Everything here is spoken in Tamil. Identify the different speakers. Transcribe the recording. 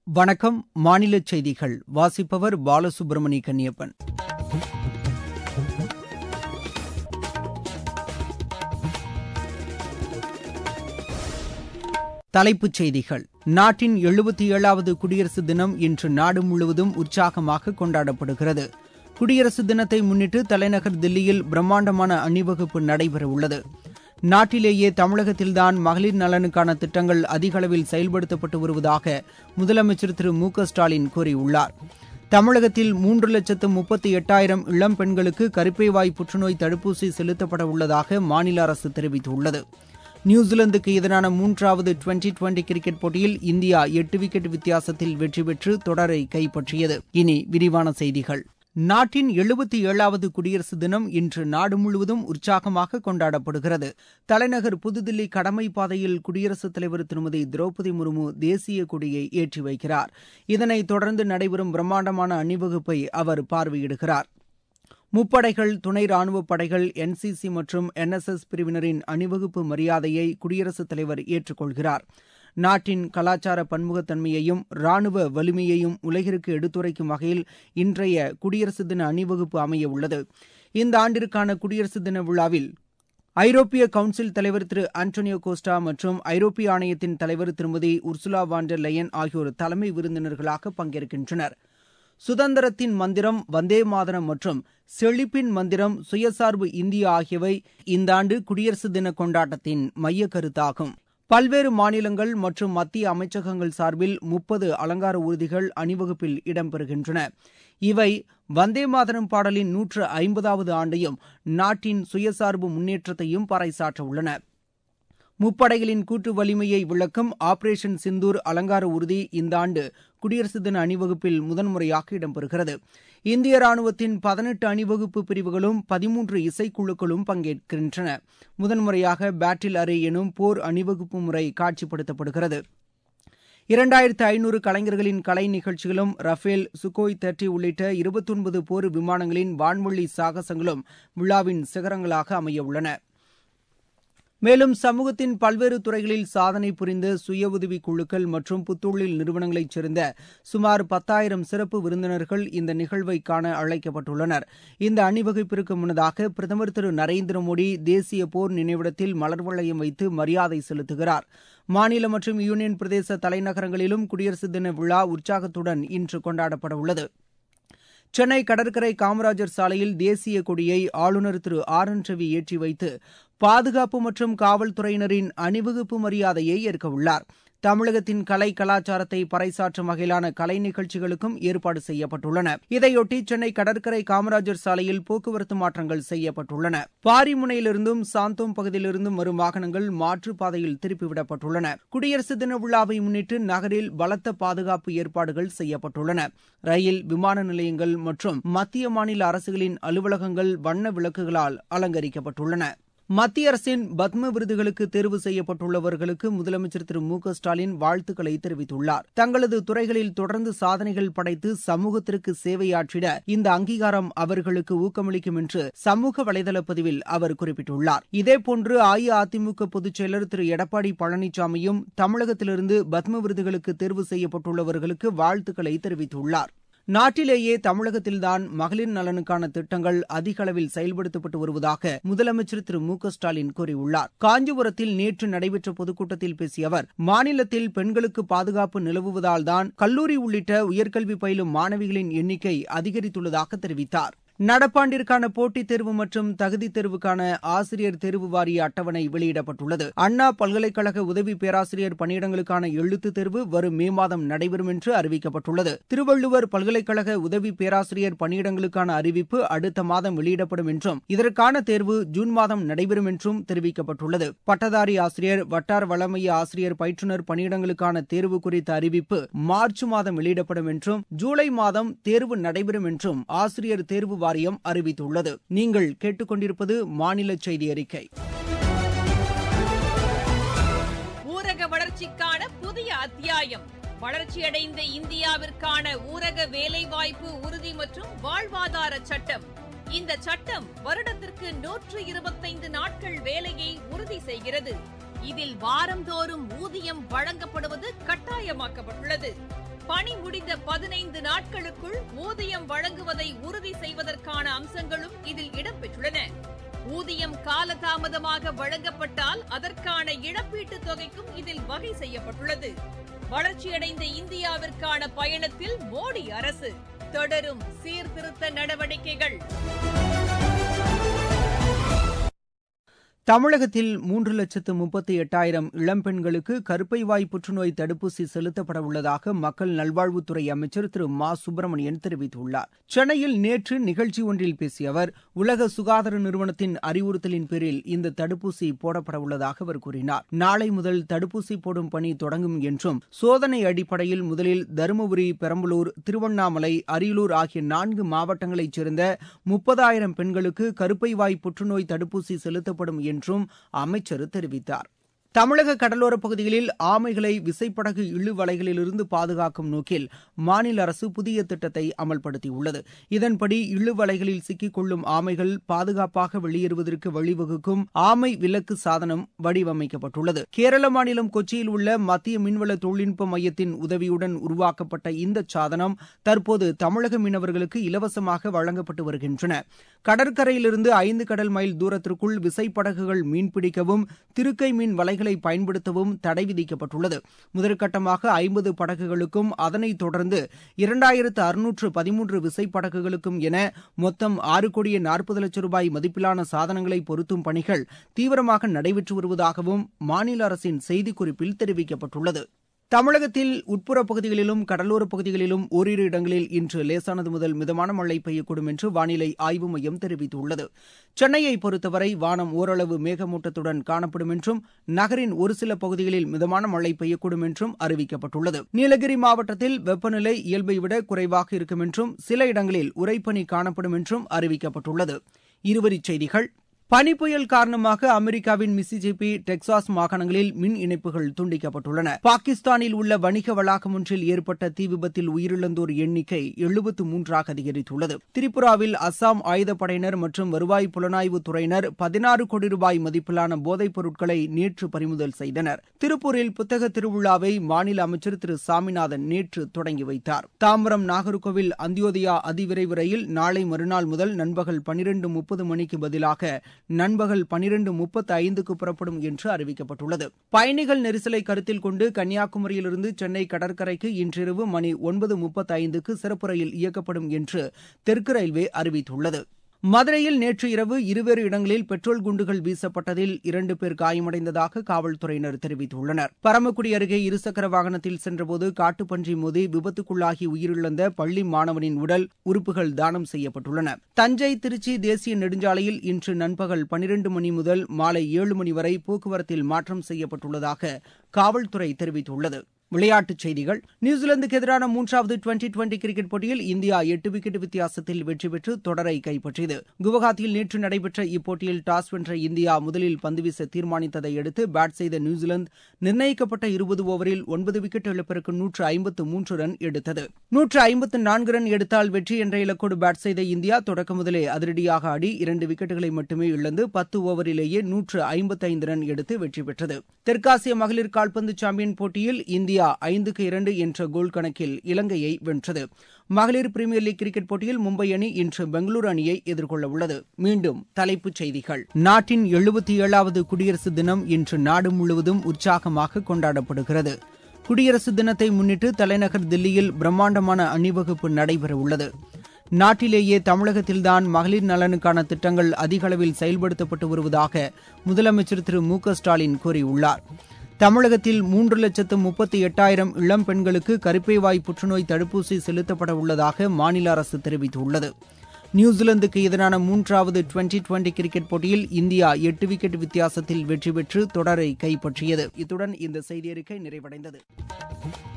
Speaker 1: வணக்கம் மாநில செய்திகள் வாசிப்பவர் பாலசுப்ரமணி கன்னியப்பன் தலைப்புச் செய்திகள் நாட்டின் எழுபத்தி ஏழாவது குடியரசு தினம் இன்று நாடு முழுவதும் உற்சாகமாக கொண்டாடப்படுகிறது குடியரசு தினத்தை முன்னிட்டு தலைநகர் தில்லியில் பிரம்மாண்டமான அணிவகுப்பு நடைபெறவுள்ளது நாட்டிலேயே தமிழகத்தில்தான் மகளிர் நலனுக்கான திட்டங்கள் அதிக அளவில் செயல்படுத்தப்பட்டு வருவதாக முதலமைச்சர் திரு மு க ஸ்டாலின் கூறியுள்ளார் தமிழகத்தில் மூன்று லட்சத்து முப்பத்தி எட்டாயிரம் இளம் பெண்களுக்கு கருப்பைவாய் புற்றுநோய் தடுப்பூசி செலுத்தப்பட உள்ளதாக மாநில அரசு தெரிவித்துள்ளது நியூசிலாந்துக்கு எதிரான மூன்றாவது டுவெண்டி டுவெண்டி கிரிக்கெட் போட்டியில் இந்தியா எட்டு விக்கெட் வித்தியாசத்தில் வெற்றி பெற்று தொடரை கைப்பற்றியது இனி விரிவான செய்திகள் நாட்டின் எழுபத்தி ஏழாவது குடியரசு தினம் இன்று நாடு முழுவதும் உற்சாகமாக கொண்டாடப்படுகிறது தலைநகர் புதுதில்லி கடமை பாதையில் குடியரசுத் தலைவர் திருமதி திரௌபதி முர்மு தேசிய கொடியை ஏற்றி வைக்கிறார் இதனைத் தொடர்ந்து நடைபெறும் பிரம்மாண்டமான அணிவகுப்பை அவர் பார்வையிடுகிறார் முப்படைகள் துணை ராணுவப் படைகள் என்சிசி மற்றும் என்எஸ்எஸ் பிரிவினரின் அணிவகுப்பு மரியாதையை குடியரசுத் தலைவர் ஏற்றுக்கொள்கிறார் நாட்டின் கலாச்சார பன்முகத்தன்மையையும் ராணுவ வலிமையையும் உலகிற்கு எடுத்துரைக்கும் வகையில் இன்றைய குடியரசு தின அணிவகுப்பு அமைய உள்ளது இந்த ஆண்டிற்கான குடியரசு தின விழாவில் ஐரோப்பிய கவுன்சில் தலைவர் திரு ஆண்டோனியோ கோஸ்டா மற்றும் ஐரோப்பிய ஆணையத்தின் தலைவர் திருமதி உர்சுலா வாண்டர் லயன் ஆகியோர் தலைமை விருந்தினர்களாக பங்கேற்கின்றனர் சுதந்திரத்தின் மந்திரம் வந்தே மாதரம் மற்றும் செழிப்பின் மந்திரம் சுயசார்பு இந்தியா ஆகியவை இந்த ஆண்டு குடியரசு தின கொண்டாட்டத்தின் மைய கருத்தாகும் பல்வேறு மாநிலங்கள் மற்றும் மத்திய அமைச்சகங்கள் சார்பில் முப்பது அலங்கார ஊர்திகள் அணிவகுப்பில் இடம்பெறுகின்றன இவை வந்தே மாதரம் பாடலின் நூற்று ஐம்பதாவது ஆண்டையும் நாட்டின் சுயசார்பு முன்னேற்றத்தையும் பறைசாற்ற உள்ளன முப்படைகளின் கூட்டு வலிமையை விளக்கும் ஆபரேஷன் சிந்தூர் அலங்கார ஊர்தி இந்த ஆண்டு குடியரசு தின அணிவகுப்பில் முதன்முறையாக இடம்பெறுகிறது இந்திய ராணுவத்தின் பதினெட்டு அணிவகுப்பு பிரிவுகளும் பதிமூன்று இசைக்குழுக்களும் பங்கேற்கின்றன முதன்முறையாக பேட்டில் அரே எனும் போர் அணிவகுப்பு முறை காட்சிப்படுத்தப்படுகிறது இரண்டாயிரத்து ஐநூறு கலைஞர்களின் கலை நிகழ்ச்சிகளும் ரஃபேல் சுகோய் தேர்ட்டி உள்ளிட்ட இருபத்தொன்பது போர் விமானங்களின் வான்வழி சாகசங்களும் விழாவின் சிகரங்களாக அமைய உள்ளன மேலும் சமூகத்தின் பல்வேறு துறைகளில் சாதனை புரிந்த சுய உதவி குழுக்கள் மற்றும் புத்தொழில் நிறுவனங்களைச் சேர்ந்த சுமார் பத்தாயிரம் சிறப்பு விருந்தினர்கள் இந்த நிகழ்வை காண அழைக்கப்பட்டுள்ளனர் இந்த அணிவகுப்பிற்கு முன்னதாக பிரதமர் திரு நரேந்திர மோடி தேசிய போர் நினைவிடத்தில் மலர் வளையம் வைத்து மரியாதை செலுத்துகிறார் மாநில மற்றும் யூனியன் பிரதேச தலைநகரங்களிலும் குடியரசு தின விழா உற்சாகத்துடன் இன்று கொண்டாடப்பட உள்ளது சென்னை கடற்கரை காமராஜர் சாலையில் தேசிய கொடியை ஆளுநர் திரு ஆர் என் ரவி ஏற்றி வைத்து பாதுகாப்பு மற்றும் காவல்துறையினரின் அணிவகுப்பு மரியாதையை ஏற்கவுள்ளார் தமிழகத்தின் கலை கலாச்சாரத்தை பறைசாற்றும் வகையிலான கலை நிகழ்ச்சிகளுக்கும் ஏற்பாடு செய்யப்பட்டுள்ளன இதையொட்டி சென்னை கடற்கரை காமராஜர் சாலையில் போக்குவரத்து மாற்றங்கள் செய்யப்பட்டுள்ளன பாரிமுனையிலிருந்தும் சாந்தோம் பகுதியிலிருந்தும் வரும் வாகனங்கள் மாற்றுப்பாதையில் திருப்பிவிடப்பட்டுள்ளன குடியரசு தின விழாவை முன்னிட்டு நகரில் பலத்த பாதுகாப்பு ஏற்பாடுகள் செய்யப்பட்டுள்ளன ரயில் விமான நிலையங்கள் மற்றும் மத்திய மாநில அரசுகளின் அலுவலகங்கள் வண்ண விளக்குகளால் அலங்கரிக்கப்பட்டுள்ளன மத்திய அரசின் பத்ம விருதுகளுக்கு தேர்வு செய்யப்பட்டுள்ளவர்களுக்கு முதலமைச்சர் திரு மு க ஸ்டாலின் வாழ்த்துக்களை தெரிவித்துள்ளார் தங்களது துறைகளில் தொடர்ந்து சாதனைகள் படைத்து சமூகத்திற்கு சேவையாற்றிட இந்த அங்கீகாரம் அவர்களுக்கு ஊக்கமளிக்கும் என்று சமூக வலைதள பதிவில் அவர் குறிப்பிட்டுள்ளார் இதேபோன்று அஇஅதிமுக பொதுச் செயலர் திரு எடப்பாடி பழனிசாமியும் தமிழகத்திலிருந்து பத்ம விருதுகளுக்கு தேர்வு செய்யப்பட்டுள்ளவர்களுக்கு வாழ்த்துக்களை தெரிவித்துள்ளார் நாட்டிலேயே தமிழகத்தில்தான் மகளிர் நலனுக்கான திட்டங்கள் அதிக அளவில் செயல்படுத்தப்பட்டு வருவதாக முதலமைச்சர் திரு மு க ஸ்டாலின் கூறியுள்ளார் காஞ்சிபுரத்தில் நேற்று நடைபெற்ற பொதுக்கூட்டத்தில் பேசிய அவர் மாநிலத்தில் பெண்களுக்கு பாதுகாப்பு நிலவுவதால்தான் கல்லூரி உள்ளிட்ட உயர்கல்வி பயிலும் மாணவிகளின் எண்ணிக்கை அதிகரித்துள்ளதாக தெரிவித்தார் நடப்பாண்டிற்கான போட்டித் தேர்வு மற்றும் தகுதி தேர்வுக்கான ஆசிரியர் தேர்வு வாரிய அட்டவணை வெளியிடப்பட்டுள்ளது அண்ணா பல்கலைக்கழக உதவி பேராசிரியர் பணியிடங்களுக்கான எழுத்துத் தேர்வு வரும் மே மாதம் நடைபெறும் என்று அறிவிக்கப்பட்டுள்ளது திருவள்ளுவர் பல்கலைக்கழக உதவி பேராசிரியர் பணியிடங்களுக்கான அறிவிப்பு அடுத்த மாதம் வெளியிடப்படும் என்றும் இதற்கான தேர்வு ஜூன் மாதம் நடைபெறும் என்றும் தெரிவிக்கப்பட்டுள்ளது பட்டதாரி ஆசிரியர் வட்டார் வளமைய ஆசிரியர் பயிற்றுநர் பணியிடங்களுக்கான தேர்வு குறித்த அறிவிப்பு மார்ச் மாதம் வெளியிடப்படும் என்றும் ஜூலை மாதம் தேர்வு நடைபெறும் என்றும் ஆசிரியர் தேர்வு வாரியம் அறிவித்துள்ளது நீங்கள் கேட்டுக்கொண்டிருப்பது மாநில செய்தி அறிக்கை
Speaker 2: ஊரக வளர்ச்சிக்கான புதிய அத்தியாயம் வளர்ச்சியடைந்த இந்தியாவிற்கான ஊரக வேலைவாய்ப்பு உறுதி மற்றும் வாழ்வாதார சட்டம் இந்த சட்டம் வருடத்திற்கு நூற்று இருபத்தைந்து நாட்கள் வேலையை உறுதி செய்கிறது இதில் வாரந்தோறும் ஊதியம் வழங்கப்படுவது கட்டாயமாக்கப்பட்டுள்ளது பணி முடிந்த பதினைந்து நாட்களுக்குள் ஊதியம் வழங்குவதை உறுதி செய்வதற்கான அம்சங்களும் இதில் இடம்பெற்றுள்ளன ஊதியம் காலதாமதமாக வழங்கப்பட்டால் அதற்கான இழப்பீட்டுத் தொகைக்கும் இதில் வகை செய்யப்பட்டுள்ளது வளர்ச்சியடைந்த இந்தியாவிற்கான பயணத்தில் மோடி அரசு தொடரும் சீர்திருத்த நடவடிக்கைகள்
Speaker 1: தமிழகத்தில் மூன்று லட்சத்து முப்பத்தி எட்டாயிரம் இளம்பெண்களுக்கு கருப்பை வாய் புற்றுநோய் தடுப்பூசி செலுத்தப்பட உள்ளதாக மக்கள் நல்வாழ்வுத்துறை அமைச்சர் திரு மா சுப்பிரமணியன் தெரிவித்துள்ளார் சென்னையில் நேற்று நிகழ்ச்சி ஒன்றில் பேசிய அவர் உலக சுகாதார நிறுவனத்தின் அறிவுறுத்தலின் பேரில் இந்த தடுப்பூசி போடப்பட உள்ளதாக அவர் கூறினார் நாளை முதல் தடுப்பூசி போடும் பணி தொடங்கும் என்றும் சோதனை அடிப்படையில் முதலில் தருமபுரி பெரம்பலூர் திருவண்ணாமலை அரியலூர் ஆகிய நான்கு மாவட்டங்களைச் சேர்ந்த முப்பதாயிரம் பெண்களுக்கு கருப்பை வாய் புற்றுநோய் தடுப்பூசி செலுத்தப்படும் என்றும் அமைச்சர் தெரிவித்தார் தமிழக கடலோரப் பகுதிகளில் ஆமைகளை விசைப்படகு இழுவலைகளிலிருந்து பாதுகாக்கும் நோக்கில் மாநில அரசு புதிய திட்டத்தை அமல்படுத்தியுள்ளது இதன்படி இழுவலைகளில் சிக்கிக் கொள்ளும் ஆமைகள் பாதுகாப்பாக வெளியேறுவதற்கு வழிவகுக்கும் ஆமை விலக்கு சாதனம் வடிவமைக்கப்பட்டுள்ளது கேரள மாநிலம் கொச்சியில் உள்ள மத்திய மீன்வள தொழில்நுட்ப மையத்தின் உதவியுடன் உருவாக்கப்பட்ட இந்த சாதனம் தற்போது தமிழக மீனவர்களுக்கு இலவசமாக வழங்கப்பட்டு வருகின்றன கடற்கரையிலிருந்து ஐந்து கடல் மைல் தூரத்திற்குள் விசைப்படகுகள் மீன்பிடிக்கவும் திருக்கை மீன் வலை படகுகளை பயன்படுத்தவும் தடை விதிக்கப்பட்டுள்ளது முதற்கட்டமாக ஐம்பது படகுகளுக்கும் அதனைத் தொடர்ந்து இரண்டாயிரத்து அறுநூற்று பதிமூன்று விசைப்படகுகளுக்கும் என மொத்தம் ஆறு கோடியே நாற்பது லட்சம் ரூபாய் மதிப்பிலான சாதனங்களை பொருத்தும் பணிகள் தீவிரமாக நடைபெற்று வருவதாகவும் மாநில அரசின் செய்திக்குறிப்பில் தெரிவிக்கப்பட்டுள்ளது தமிழகத்தில் உட்புறப் பகுதிகளிலும் கடலோரப் பகுதிகளிலும் ஓரிரு இடங்களில் இன்று லேசானது முதல் மிதமான மழை பெய்யக்கூடும் என்று வானிலை ஆய்வு மையம் தெரிவித்துள்ளது சென்னையை பொறுத்தவரை வானம் ஓரளவு மேகமூட்டத்துடன் காணப்படும் என்றும் நகரின் ஒரு சில பகுதிகளில் மிதமான மழை பெய்யக்கூடும் என்றும் அறிவிக்கப்பட்டுள்ளது நீலகிரி மாவட்டத்தில் வெப்பநிலை இயல்பை விட குறைவாக இருக்கும் என்றும் சில இடங்களில் உறைபனி காணப்படும் என்றும் அறிவிக்கப்பட்டுள்ளது இருவரிச் செய்திகள் பனி புயல் காரணமாக அமெரிக்காவின் மிசிசிபி டெக்சாஸ் மாகாணங்களில் மின் இணைப்புகள் துண்டிக்கப்பட்டுள்ளன பாகிஸ்தானில் உள்ள வணிக வளாகம் ஒன்றில் ஏற்பட்ட தீ விபத்தில் உயிரிழந்தோர் எண்ணிக்கை எழுபத்து மூன்றாக அதிகரித்துள்ளது திரிபுராவில் அஸ்ஸாம் ஆயுதப்படையினர் மற்றும் வருவாய் புலனாய்வு துறையினர் பதினாறு கோடி ரூபாய் மதிப்பிலான போதைப் பொருட்களை நேற்று பறிமுதல் செய்தனர் திருப்பூரில் புத்தக திருவிழாவை மாநில அமைச்சர் திரு சாமிநாதன் நேற்று தொடங்கி வைத்தார் தாம்பரம் நாகர்கோவில் அந்தியோதயா அதிவிரைவு ரயில் நாளை மறுநாள் முதல் நண்பகல் பனிரெண்டு முப்பது மணிக்கு பதிலாக நண்பகல் பனிரெண்டு முப்பத்து ஐந்துக்கு புறப்படும் என்று அறிவிக்கப்பட்டுள்ளது பயணிகள் நெரிசலை கருத்தில் கொண்டு கன்னியாகுமரியிலிருந்து சென்னை கடற்கரைக்கு இன்றிரவு மணி ஒன்பது முப்பத்து ஐந்துக்கு சிறப்பு ரயில் இயக்கப்படும் என்று தெற்கு ரயில்வே அறிவித்துள்ளது மதுரையில் நேற்று இரவு இருவேறு இடங்களில் பெட்ரோல் குண்டுகள் வீசப்பட்டதில் இரண்டு பேர் காயமடைந்ததாக காவல்துறையினர் தெரிவித்துள்ளனர் பரமக்குடி அருகே இருசக்கர வாகனத்தில் சென்றபோது காட்டுப்பன்றி மோதி விபத்துக்குள்ளாகி உயிரிழந்த பள்ளி மாணவனின் உடல் உறுப்புகள் தானம் செய்யப்பட்டுள்ளன தஞ்சை திருச்சி தேசிய நெடுஞ்சாலையில் இன்று நண்பகல் பனிரண்டு மணி முதல் மாலை ஏழு மணி வரை போக்குவரத்தில் மாற்றம் செய்யப்பட்டுள்ளதாக காவல்துறை தெரிவித்துள்ளது விளையாட்டுச் செய்திகள் நியூசிலாந்துக்கு எதிரான மூன்றாவது டுவெண்டி டுவெண்டி கிரிக்கெட் போட்டியில் இந்தியா எட்டு விக்கெட் வித்தியாசத்தில் வெற்றி பெற்று தொடரை கைப்பற்றியது குவஹாத்தியில் நேற்று நடைபெற்ற இப்போட்டியில் டாஸ் வென்ற இந்தியா முதலில் பந்து வீச தீர்மானித்ததை அடுத்து பேட் செய்த நியூசிலாந்து நிர்ணயிக்கப்பட்ட இருபது ஓவரில் ஒன்பது விக்கெட் இழப்பிற்கு நூற்று ஐம்பத்து மூன்று ரன் எடுத்தது நூற்று ஐம்பத்து நான்கு ரன் எடுத்தால் வெற்றி என்ற இலக்கோடு பேட் செய்த இந்தியா தொடக்க முதலே அதிரடியாக ஆடி இரண்டு விக்கெட்டுகளை மட்டுமே இழந்து பத்து ஓவரிலேயே நூற்று ஐம்பத்தைந்து ரன் எடுத்து வெற்றி பெற்றது தெற்காசிய மகளிர் கால்பந்து சாம்பியன் போட்டியில் இந்தியா ஐந்துக்கு இரண்டு என்ற கோல் கணக்கில் இலங்கையை வென்றது மகளிர் பிரீமியர் லீக் கிரிக்கெட் போட்டியில் மும்பை அணி இன்று பெங்களூரு அணியை எதிர்கொள்ள உள்ளது மீண்டும் தலைப்புச் செய்திகள் நாட்டின் எழுபத்தி ஏழாவது குடியரசு தினம் இன்று நாடு முழுவதும் உற்சாகமாக கொண்டாடப்படுகிறது குடியரசு தினத்தை முன்னிட்டு தலைநகர் தில்லியில் பிரம்மாண்டமான அணிவகுப்பு நடைபெறவுள்ளது நாட்டிலேயே தமிழகத்தில்தான் மகளிர் நலனுக்கான திட்டங்கள் அதிக அளவில் செயல்படுத்தப்பட்டு வருவதாக முதலமைச்சர் திரு மு க ஸ்டாலின் கூறியுள்ளார் தமிழகத்தில் மூன்று லட்சத்து முப்பத்தி எட்டாயிரம் இளம் பெண்களுக்கு கருப்பை வாய் புற்றுநோய் தடுப்பூசி செலுத்தப்பட உள்ளதாக மாநில அரசு தெரிவித்துள்ளது நியூசிலாந்துக்கு எதிரான மூன்றாவது டுவெண்டி டுவெண்டி கிரிக்கெட் போட்டியில் இந்தியா எட்டு விக்கெட் வித்தியாசத்தில் வெற்றி பெற்று தொடரை கைப்பற்றியது இத்துடன் இந்த செய்தியறிக்கை நிறைவடைந்தது